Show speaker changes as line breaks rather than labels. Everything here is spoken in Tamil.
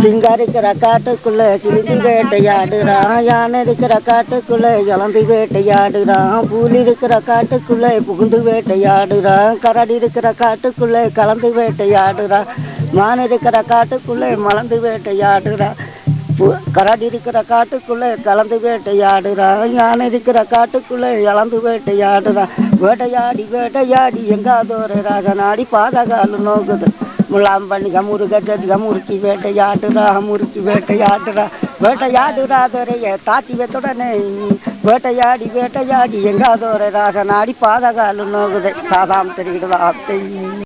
சிங்கார இருக்கிற காட்டுக்குள்ள சிலிந்தி வேட்டையாடுறான் யானை இருக்கிற காட்டுக்குள்ள இளந்து வேட்டையாடுறான் புலி இருக்கிற காட்டுக்குள்ள புகுந்து வேட்டையாடுறான் கரடி இருக்கிற காட்டுக்குள்ள கலந்து வேட்டையாடுறான் மான் இருக்கிற காட்டுக்குள்ள மலர்ந்து வேட்டையாடுறான் பு- கரடி இருக்கிற காட்டுக்குள்ள கலந்து வேட்டையாடுறான் யானை இருக்கிற காட்டுக்குள்ள இளந்து வேட்டையாடுறான் வேட்டையாடி வேட்டையாடி எங்காதோராக நாடி பாதகாಲು நோக்குது முலாம்பண்ணிக முருக ஜதிக முறுக்கி வேட்டையாடுறா முறுக்கி வேட்டையாடுறா வேட்டையாடுறா துறைய தாத்தி வெத்துடனே வேட்டையாடி வேட்டையாடி எங்காதோராக நாடி பாதகாಲು நோகுது தாதாம் தெரியுதா அத்தை